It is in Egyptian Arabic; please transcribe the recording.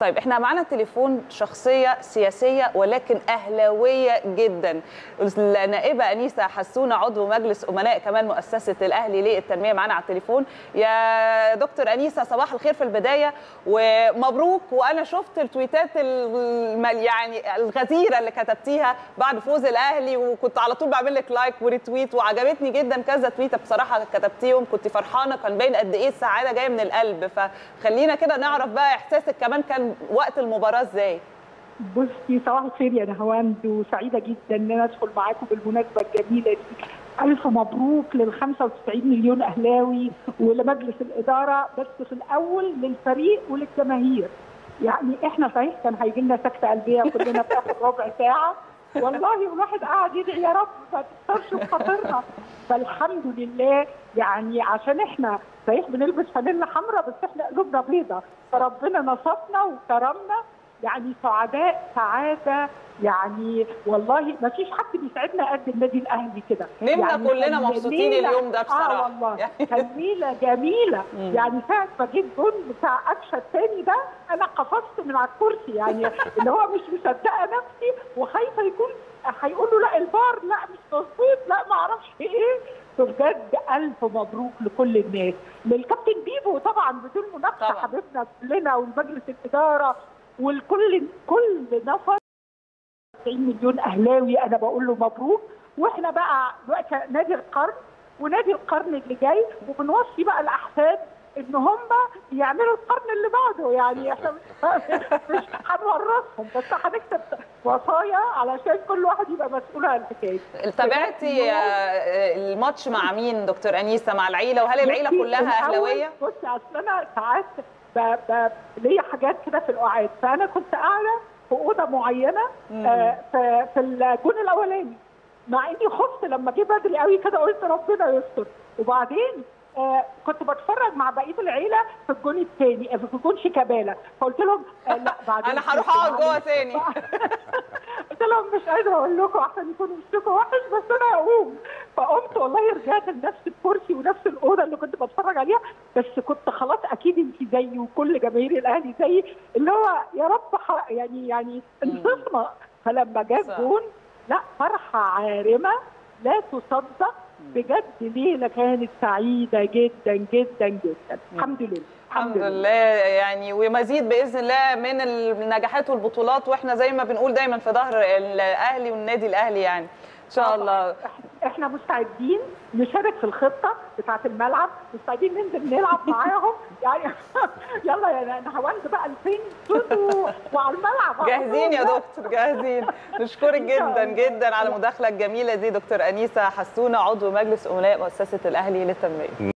طيب احنا معانا تليفون شخصيه سياسيه ولكن اهلاويه جدا النائبه انيسه حسونه عضو مجلس امناء كمان مؤسسه الاهلي للتنميه معانا على التليفون يا دكتور انيسه صباح الخير في البدايه ومبروك وانا شفت التويتات الم- يعني الغزيره اللي كتبتيها بعد فوز الاهلي وكنت على طول بعمل لك لايك وريتويت وعجبتني جدا كذا تويته بصراحه كتبتيهم كنت فرحانه كان باين قد ايه السعاده جايه من القلب فخلينا كده نعرف بقى احساسك كمان كان وقت المباراه ازاي بصي صباح الخير يا نهاوند وسعيده جدا ان انا ادخل معاكم بالمناسبه الجميله دي الف مبروك لل 95 مليون اهلاوي ولمجلس الاداره بس في الاول للفريق وللجماهير يعني احنا صحيح كان هيجي لنا سكته قلبيه كلنا في اخر ربع ساعه والله الواحد قاعد يدعي يا رب ما تكسرش بخاطرنا فالحمد لله يعني عشان احنا صحيح بنلبس فانيلا حمراء بس احنا قلوبنا بيضة فربنا نصفنا وكرمنا يعني سعداء سعاده يعني والله ما فيش حد بيسعدنا قد النادي الاهلي كده نمنا يعني كلنا كان مبسوطين ليلة- اليوم ده بصراحة. اه والله يعني. كان ليله جميله مم. يعني ساعه ما جيت جول بتاع قفشه الثاني ده انا قفزت من على الكرسي يعني اللي هو مش مصدقه نفسي وخايفه يكون هيقولوا لا الفار لا مش مظبوط لا ما اعرفش ايه فبجد الف مبروك لكل الناس للكابتن بيبو طبعا بدون مناقشه طبعاً. حبيبنا كلنا ومجلس الاداره والكل كل نفر 90 مليون اهلاوي انا بقول له مبروك واحنا بقى دلوقتي نادي القرن ونادي القرن اللي جاي وبنوصي بقى الاحفاد ان هم يعملوا القرن اللي بعده يعني احنا مش هنورثهم بس هنكتب وصايا علشان كل واحد يبقى مسؤول عن الحكايه تابعتي آه، الماتش مع مين دكتور انيسه مع العيله وهل العيله بصي، كلها الأول اهلاويه بصي اصل انا ساعات ب- ب- ليا حاجات كده في القعاد فانا كنت قاعده في اوضه معينه مم. آه، في في الجون الاولاني مع اني خفت لما جه بدري قوي كده قلت ربنا يستر وبعدين آه كنت بتفرج مع بقيه العيله في الجون الثاني في جون شيكابالا فقلت لهم آه لا بعدين انا هروح اقعد جوه تاني قلت لهم مش قادره اقول لكم عشان يكون وشكم وحش بس انا هقوم فقمت والله رجعت لنفس الكرسي ونفس الاوضه اللي كنت بتفرج عليها بس كنت خلاص اكيد انت زيي وكل جماهير الاهلي زيي اللي هو يا رب ح- يعني يعني انصفنا فلما جه صح. الجون لا فرحه عارمه لا تصدق بجد ليله كانت سعيده جدا جدا جدا الحمد لله الحمد لله يعني ومزيد باذن الله من النجاحات والبطولات واحنا زي ما بنقول دايما في ظهر الاهلي والنادي الاهلي يعني ان شاء الله احنا مستعدين نشارك في الخطه بتاعه الملعب مستعدين ننزل نلعب معاهم يعني يلا يا نهاوند بقى الفين صوتوا وعلى الملعب على جاهزين يا طول. دكتور جاهزين نشكرك إن شاء جدا الله. جدا على المداخله الجميله دي دكتور انيسه حسونه عضو مجلس امناء مؤسسه الاهلي للتنميه